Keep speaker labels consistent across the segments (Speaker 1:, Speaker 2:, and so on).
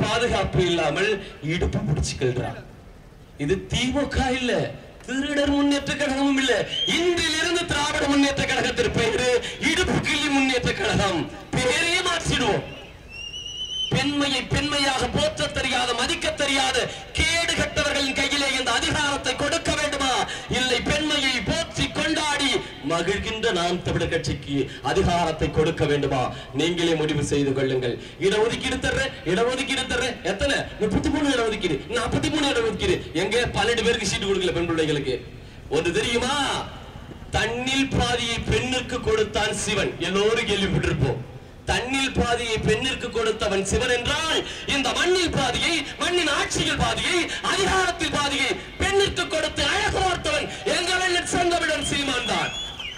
Speaker 1: பாதுகாப்பு இல்லாமல் இடுப்பு பிடிச்சுக்கிறான் இது திமுக இல்ல திருடர் முன்னேற்ற கழகமும் இல்ல இன்றிலிருந்து திராவிட முன்னேற்ற கழகத்திற்கு பெயரு இடுப்பு கிள்ளி முன்னேற்ற கழகம் பெயரையே மாற்றிடுவோம் பெண்மையை பெண்மையாக போற்ற தெரியாத மதிக்க தெரியாத கேடு கட்டவர்களின் கையிலே இந்த அதிகாரத்தை கொடுக்க வேண்டுமா இல்லை பெண்மையை போற்றி கொண்டாடி மகிழ்கின்ற நாம் தமிழர் கட்சிக்கு அதிகாரத்தை கொடுக்க வேண்டுமா நீங்களே முடிவு செய்து கொள்ளுங்கள் இடஒதுக்கீடு தர்றேன் இடஒதுக்கீடு தர்றேன் எத்தனை முப்பத்தி மூணு இடஒதுக்கீடு நாற்பத்தி மூணு இடஒதுக்கீடு எங்க பன்னெண்டு பேருக்கு சீட்டு கொடுக்கல பெண் பிள்ளைகளுக்கு ஒன்று தெரியுமா தண்ணில் பாதியை பெண்ணுக்கு கொடுத்தான் சிவன் எல்லோரும் கேள்விப்பட்டிருப்போம் தண்ணில் பாதியை பெண்ணிற்கு கொடுத்தவன் சிவன் என்றால் இந்த மண்ணில் பாதியை மண்ணின் ஆட்சியில் பாதியை அதிகாரத்தில் பாதியை பெண்ணிற்கு கொடுத்து அழகு பார்த்தவன் எங்கள் சொந்தமிடம் சீமான் தான்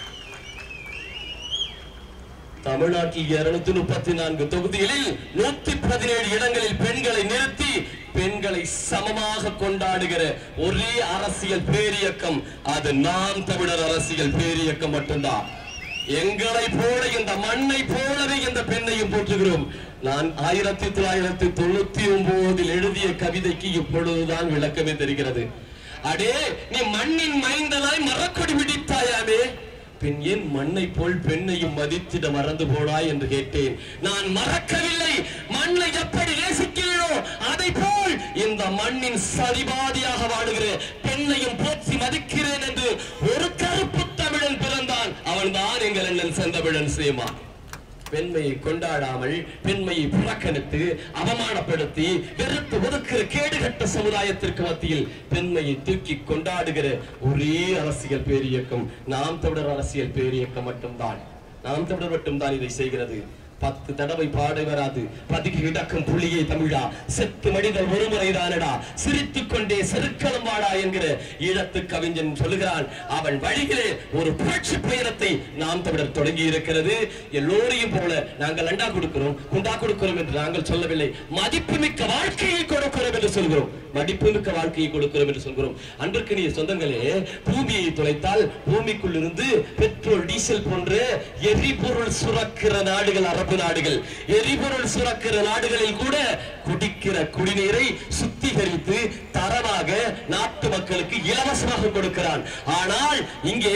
Speaker 1: தமிழ்நாட்டில் இருநூத்தி முப்பத்தி நான்கு தொகுதிகளில் நூத்தி பதினேழு இடங்களில் பெண்களை நிறுத்தி பெண்களை சமமாக கொண்டாடுகிற ஒரே அரசியல் பேரியக்கம் அது நாம் தமிழர் அரசியல் பேரியக்கம் மட்டும்தான் எங்களை போல இந்த மண்ணை போலவே இந்த பெண்ணையும் போற்றுகிறோம் நான் ஆயிரத்தி தொள்ளாயிரத்தி தொண்ணூத்தி ஒன்பதில் எழுதிய கவிதைக்கு இப்பொழுதுதான் விளக்கமே தெரிகிறது அடே நீ மண்ணின் மைந்தனாய் மரக்கொடி பிடித்தாயாமே பின் ஏன் மண்ணை போல் பெண்ணையும் மதித்திட மறந்து போடாய் என்று கேட்டேன் நான் மறக்கவில்லை மண்ணை எப்படி நேசிக்கிறேனோ அதை போல் இந்த மண்ணின் சரிபாதியாக வாடுகிற பெண்ணையும் போற்றி மதிக்கிறேன் என்று ஒரு கருப்பு தமிழன் பிறந்தான் அவன்தான் எங்கள் அண்ணன் செந்தமிழன் சீமான் பெண்மையை கொண்டாடாமல் பெண்மையை புறக்கணித்து அவமானப்படுத்தி வெறுத்து ஒதுக்குற கேடுகட்ட சமுதாயத்திற்கு மத்தியில் பெண்மையை தூக்கி கொண்டாடுகிற ஒரே அரசியல் பேரியக்கம் நாம் தமிழர் அரசியல் பேரியக்கம் மட்டும்தான் நாம் தமிழர் மட்டும்தான் இதை செய்கிறது பத்து தடவை பாட வராது பதுக்கி கிடக்கும் புள்ளியே தமிழா செத்து மனிதன் ஒரு முறைதானடா சிரித்துக் கொண்டே செருக்களம் வாடா என்கிற ஈழத்து கவிஞன் சொல்லுகிறான் அவன் வழியிலே ஒரு புரட்சி பயணத்தை நாம் தமிழர் தொடங்கி இருக்கிறது எல்லோரையும் போல நாங்கள் அண்டா கொடுக்கிறோம் குண்டா கொடுக்கிறோம் என்று நாங்கள் சொல்லவில்லை மதிப்புமிக்க வாழ்க்கையை கொடுக்கிறோம் என்று சொல்கிறோம் மதிப்புமிக்க வாழ்க்கையை கொடுக்கிறோம் என்று சொல்கிறோம் அன்றுக்கு சொந்தங்களே பூமியை துளைத்தால் பூமிக்குள் இருந்து பெட்ரோல் டீசல் போன்ற எரிபொருள் சுரக்கிற நாடுகள் அரபு நாடுகள் எரிபொருள் சுரக்கிற நாடுகளில் கூட குடிக்கிற குடிநீரை சுத்திகரித்து தரமாக நாட்டு மக்களுக்கு இலவசமாக கொடுக்கிறான் ஆனால் இங்கே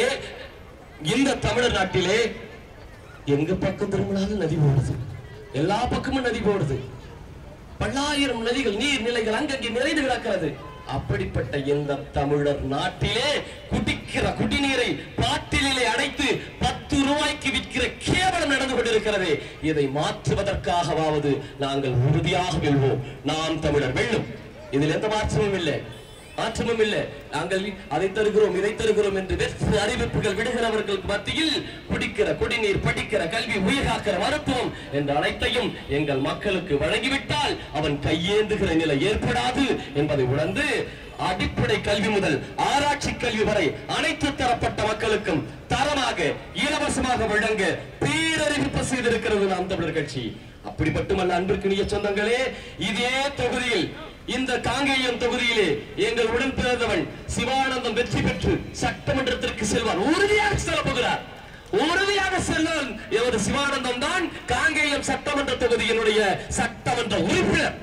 Speaker 1: இந்த தமிழர் நாட்டிலே எங்க பக்கம் திரும்பினாலும் நதி போடுது எல்லா பக்கமும் நதி போடுது பல்லாயிரம் நதிகள் நீர் நிலைகள் அங்கங்கே நிறைந்து கிடக்கிறது அப்படிப்பட்ட இந்த தமிழர் நாட்டிலே குடிக்கிற குடிநீரை பாட்டிலே அடைத்து பத்து ரூபாய்க்கு விற்கிற கேவலம் நடந்து கொண்டிருக்கிறது இதை மாற்றுவதற்காகவாவது நாங்கள் உறுதியாக வெல்வோம் நாம் தமிழர் வெல்லும் இதில் எந்த மாற்றமும் இல்லை மாற்றமும் இல்லை நாங்கள் அதை தருகிறோம் இதை தருகிறோம் என்று வெற்று அறிவிப்புகள் விடுகிறவர்களுக்கு மத்தியில் குடிக்கிற குடிநீர் படிக்கிற கல்வி உயிர் காக்கிற மருத்துவம் என்ற அனைத்தையும் எங்கள் மக்களுக்கு வழங்கிவிட்டால் அவன் கையேந்துகிற நிலை ஏற்படாது என்பதை உணர்ந்து அடிப்படை கல்வி முதல் ஆராய்ச்சி கல்வி வரை அனைத்து தரப்பட்ட மக்களுக்கும் தரமாக இலவசமாக வழங்க பேரறிவிப்பு செய்திருக்கிறது நாம் தமிழர் கட்சி அப்படி மட்டுமல்ல அன்பிற்கினிய சொந்தங்களே இதே தொகுதியில் இந்த காங்கேயம் தொகுதியிலே எங்கள் உடன் பிறந்தவன் சிவானந்தம் வெற்றி பெற்று சட்டமன்றத்திற்கு செல்வார் உறுதியாக செல்ல போகிறார் உறுதியாக செல்லும் எமது சிவானந்தம் தான் காங்கேயம் சட்டமன்ற தொகுதியினுடைய சட்டமன்ற உறுப்பினர்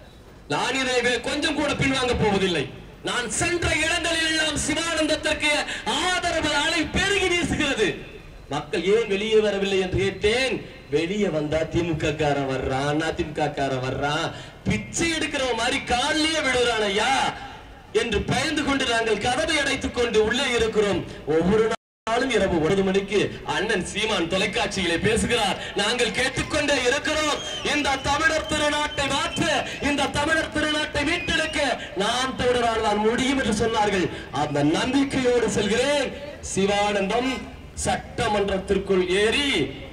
Speaker 1: நான் இதை கொஞ்சம் கூட பின்வாங்க போவதில்லை நான் சென்ற இடங்களில் எல்லாம் சிவானந்தத்திற்கு ஆதரவு அலை பெருகி வீசுகிறது மக்கள் ஏன் வெளியே வரவில்லை என்று கேட்டேன் வெளியே வந்தா திமுக காரன் வர்றான் அதிமுக காரன் வர்றான் பிச்சை எடுக்கிற மாதிரி காலிலேயே விடுறான் ஐயா என்று பயந்து கொண்டு நாங்கள் கதவை அடைத்துக் கொண்டு உள்ளே இருக்கிறோம் ஒவ்வொரு நாளும் இரவு ஒன்பது மணிக்கு அண்ணன் சீமான் தொலைக்காட்சியிலே பேசுகிறார் நாங்கள் கேட்டுக்கொண்டே இருக்கிறோம் இந்த தமிழர் திருநாட்டை மாற்ற இந்த தமிழர் திருநாட்டை மீட்டெடுக்க நாம் தமிழரால் தான் முடியும் என்று சொன்னார்கள் அந்த நம்பிக்கையோடு செல்கிறேன் சிவானந்தம் சட்டமன்றத்திற்குள் ஏறி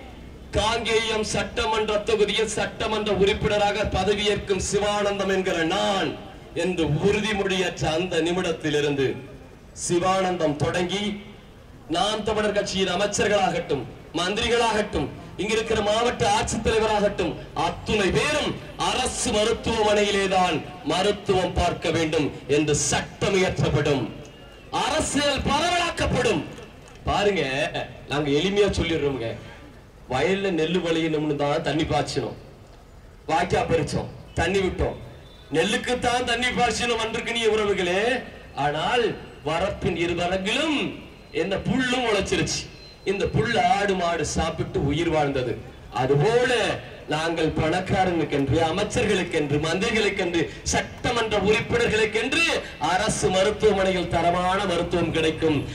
Speaker 1: காங்கேயம் சட்டமன்ற தொகுதியில் சட்டமன்ற உறுப்பினராக பதவியேற்கும் சிவானந்தம் என்கிற நான் என்று உறுதிமொழியற்ற அந்த நிமிடத்திலிருந்து சிவானந்தம் தொடங்கி நாம் தமிழர் கட்சியின் அமைச்சர்களாகட்டும் மந்திரிகளாகட்டும் இங்க இருக்கிற மாவட்ட ஆட்சித்தலைவராகட்டும் அத்துணை பேரும் அரசு மருத்துவமனையிலேதான் மருத்துவம் பார்க்க வேண்டும் என்று சட்டம் இயற்றப்படும் அரசியல் பரவலாக்கப்படும் பாருங்க நாங்க எளிமையா சொல்லிடுறோம்ங்க வயல்ல நெல்லு விளையணும்னு தான் தண்ணி பாய்ச்சணும் வாய்க்கா பறிச்சோம் தண்ணி விட்டோம் நெல்லுக்குத்தான் தண்ணி பாய்ச்சணும் அன்றுக்கு உறவுகளே ஆனால் வரப்பின் இருவரங்கிலும் என்ன புல்லும் முளைச்சிருச்சு இந்த புல் ஆடு மாடு சாப்பிட்டு உயிர் வாழ்ந்தது அதுபோல நாங்கள் பணக்காரனுக்கென்று அமைச்சர்களுக்கென்று மந்திரிகளுக்கென்று சட்டமன்ற உறுப்பினர்களுக்கென்று அரசு மருத்துவமனையில் தரமான மருத்துவம் கிடைக்கும்